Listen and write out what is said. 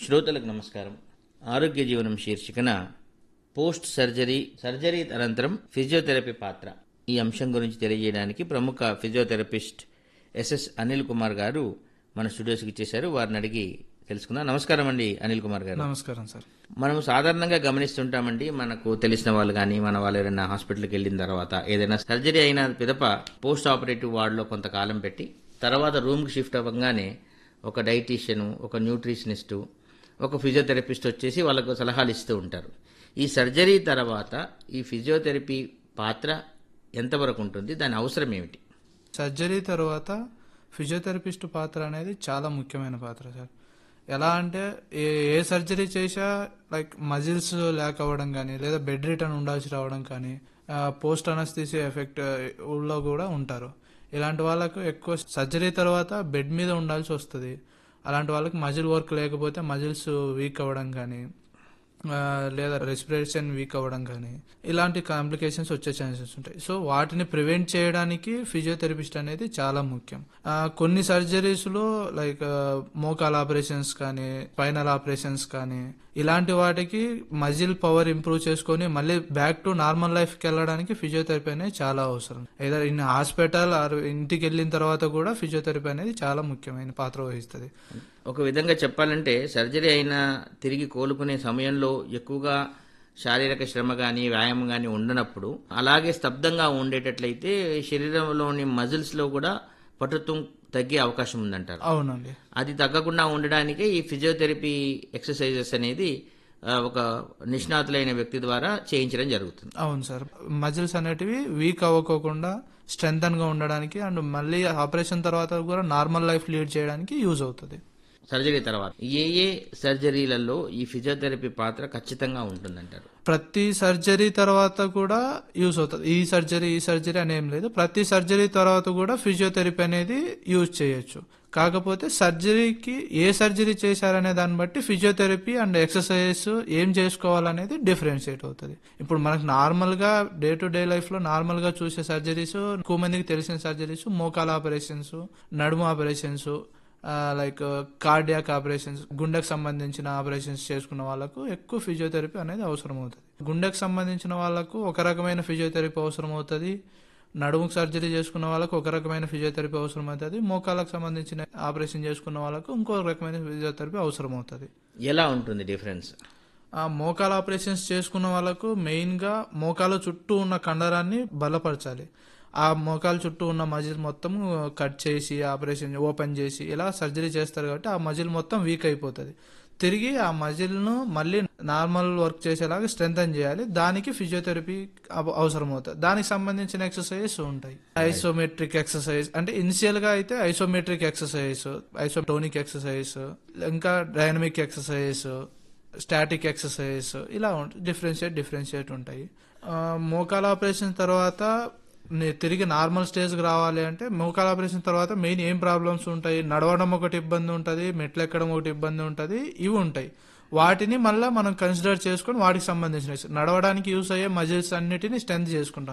శ్రోతలకు నమస్కారం ఆరోగ్య జీవనం శీర్షికన పోస్ట్ సర్జరీ సర్జరీ అనంతరం ఫిజియోథెరపీ పాత్ర ఈ అంశం గురించి తెలియజేయడానికి ప్రముఖ ఫిజియోథెరపిస్ట్ ఎస్ఎస్ అనిల్ కుమార్ గారు మన స్టూడియోస్కి ఇచ్చేశారు వారిని అడిగి తెలుసుకుందాం నమస్కారం అండి అనిల్ కుమార్ గారు నమస్కారం సార్ మనం సాధారణంగా గమనిస్తుంటామండి మనకు తెలిసిన వాళ్ళు కానీ మన వాళ్ళు ఎవరైనా హాస్పిటల్కి వెళ్ళిన తర్వాత ఏదైనా సర్జరీ అయిన పిదప పోస్ట్ ఆపరేటివ్ వార్డులో కొంతకాలం పెట్టి తర్వాత రూమ్కి షిఫ్ట్ అవ్వగానే ఒక డైటీషియను ఒక న్యూట్రిషనిస్టు ఒక ఫిజియోథెరపిస్ట్ వచ్చేసి వాళ్ళకు సలహాలు ఇస్తూ ఉంటారు ఈ సర్జరీ తర్వాత ఈ ఫిజియోథెరపీ పాత్ర ఎంతవరకు ఉంటుంది దాని అవసరం ఏమిటి సర్జరీ తర్వాత ఫిజియోథెరపిస్ట్ పాత్ర అనేది చాలా ముఖ్యమైన పాత్ర సార్ ఎలా అంటే ఏ ఏ సర్జరీ చేసా లైక్ మజిల్స్ ల్యాక్ అవ్వడం కానీ లేదా బెడ్ రిటర్న్ ఉండాల్సి రావడం కానీ పోస్ట్ అనస్థిసి ఎఫెక్ట్ లో కూడా ఉంటారు ఇలాంటి వాళ్ళకు ఎక్కువ సర్జరీ తర్వాత బెడ్ మీద ఉండాల్సి వస్తుంది అలాంటి వాళ్ళకి మజిల్ వర్క్ లేకపోతే మజిల్స్ వీక్ అవ్వడం కానీ ఆ, లేదా రెస్పిరేషన్ వీక్ అవ్వడం కానీ ఇలాంటి కాంప్లికేషన్స్ వచ్చే ఛాన్సెస్ ఉంటాయి సో వాటిని ప్రివెంట్ చేయడానికి ఫిజియోథెరపిస్ట్ అనేది చాలా ముఖ్యం ఆ, కొన్ని సర్జరీస్ లో లైక్ మోకాల్ ఆపరేషన్స్ కానీ స్పైనల్ ఆపరేషన్స్ కానీ ఇలాంటి వాటికి మజిల్ పవర్ ఇంప్రూవ్ చేసుకొని మళ్ళీ బ్యాక్ టు నార్మల్ లైఫ్ కి వెళ్ళడానికి ఫిజియోథెరపీ అనేది చాలా అవసరం ఏదో ఇన్ హాస్పిటల్ ఆర్ ఇంటికి వెళ్ళిన తర్వాత కూడా ఫిజియోథెరపీ అనేది చాలా ముఖ్యమైన పాత్ర వహిస్తుంది ఒక విధంగా చెప్పాలంటే సర్జరీ అయిన తిరిగి కోలుకునే సమయంలో ఎక్కువగా శారీరక శ్రమ కానీ వ్యాయామం కానీ ఉండనప్పుడు అలాగే స్తబ్దంగా ఉండేటట్లయితే శరీరంలోని మజిల్స్లో కూడా పటుత్వం తగ్గే అవకాశం ఉందంటారు అవునండి అది తగ్గకుండా ఉండడానికే ఈ ఫిజియోథెరపీ ఎక్సర్సైజెస్ అనేది ఆ, ఒక నిష్ణాతులైన వ్యక్తి ద్వారా చేయించడం జరుగుతుంది అవును సార్ మజిల్స్ అనేటివి వీక్ అవ్వకోకుండా స్ట్రెంగ్ గా ఉండడానికి అండ్ మళ్ళీ ఆపరేషన్ తర్వాత కూడా నార్మల్ లైఫ్ లీడ్ చేయడానికి యూజ్ అవుతుంది సర్జరీ తర్వాత ఏ ఏ సర్జరీలలో ఈ ఫిజియోథెరపీ పాత్ర ఖచ్చితంగా ఉంటుందంటారు ప్రతి సర్జరీ తర్వాత కూడా యూజ్ అవుతుంది ఈ సర్జరీ ఈ సర్జరీ అని ఏం లేదు ప్రతి సర్జరీ తర్వాత కూడా ఫిజియోథెరపీ అనేది యూజ్ చేయొచ్చు కాకపోతే సర్జరీకి ఏ సర్జరీ చేశారనే దాన్ని బట్టి ఫిజియోథెరపీ అండ్ ఎక్సర్సైజెస్ ఏం చేసుకోవాలనేది డిఫరెన్షియేట్ అవుతుంది ఇప్పుడు మనకు నార్మల్ గా డే టు డే లైఫ్ లో నార్మల్ గా చూసే సర్జరీస్ ఎక్కువ మందికి తెలిసిన సర్జరీస్ మోకాల ఆపరేషన్స్ నడుము ఆపరేషన్స్ లైక్ కార్డియాక్ ఆపరేషన్స్ గుండెకు సంబంధించిన ఆపరేషన్స్ చేసుకున్న వాళ్ళకు ఎక్కువ ఫిజియోథెరపీ అనేది అవసరం అవుతుంది గుండెకు సంబంధించిన వాళ్ళకు ఒక రకమైన ఫిజియోథెరపీ అవసరం అవుతుంది నడుముకు సర్జరీ చేసుకున్న వాళ్ళకు ఒక రకమైన ఫిజియోథెరపీ అవసరం అవుతుంది మోకాలకు సంబంధించిన ఆపరేషన్ చేసుకున్న వాళ్ళకు ఇంకో రకమైన ఫిజియోథెరపీ అవసరం అవుతుంది ఎలా ఉంటుంది డిఫరెన్స్ ఆ మోకాల ఆపరేషన్స్ చేసుకున్న వాళ్ళకు మెయిన్ గా మోకాల చుట్టూ ఉన్న కండరాన్ని బలపరచాలి ఆ మోకాల చుట్టూ ఉన్న మజిల్ మొత్తం కట్ చేసి ఆపరేషన్ ఓపెన్ చేసి ఇలా సర్జరీ చేస్తారు కాబట్టి ఆ మజిల్ మొత్తం వీక్ అయిపోతుంది తిరిగి ఆ మజిల్ ను మళ్ళీ నార్మల్ వర్క్ చేసేలాగా స్ట్రెంగ్ చేయాలి దానికి ఫిజియోథెరపీ అవ- అవసరం అవుతుంది దానికి సంబంధించిన ఎక్సర్సైజెస్ ఉంటాయి ఐసోమెట్రిక్ ఎక్సర్సైజ్ అంటే ఇనిషియల్ గా అయితే ఐసోమెట్రిక్ ఎక్సర్సైజ్ ఐసోటోనిక్ ఎక్సర్సైజ్ ఇంకా డైనమిక్ ఎక్సర్సైజ్ స్టాటిక్ ఎక్సర్సైజ్ ఇలా డిఫరెన్షియేట్ డిఫరెన్షియేట్ ఉంటాయి ఆ, మోకాల ఆపరేషన్ తర్వాత ని- తిరిగి నార్మల్ స్టేజ్కి రావాలి అంటే మోకాల ఆపరేషన్ తర్వాత మెయిన్ ఏం ప్రాబ్లమ్స్ ఉంటాయి నడవడం ఒకటి ఇబ్బంది ఉంటుంది మెట్లు ఎక్కడం ఒకటి ఇబ్బంది ఉంటుంది ఇవి ఉంటాయి వాటిని మళ్ళీ మనం కన్సిడర్ చేసుకొని వాటికి సంబంధించిన నడవడానికి యూస్ అయ్యే మజిల్స్ అన్నిటిని స్ట్రెంత్ చేసుకుంటాం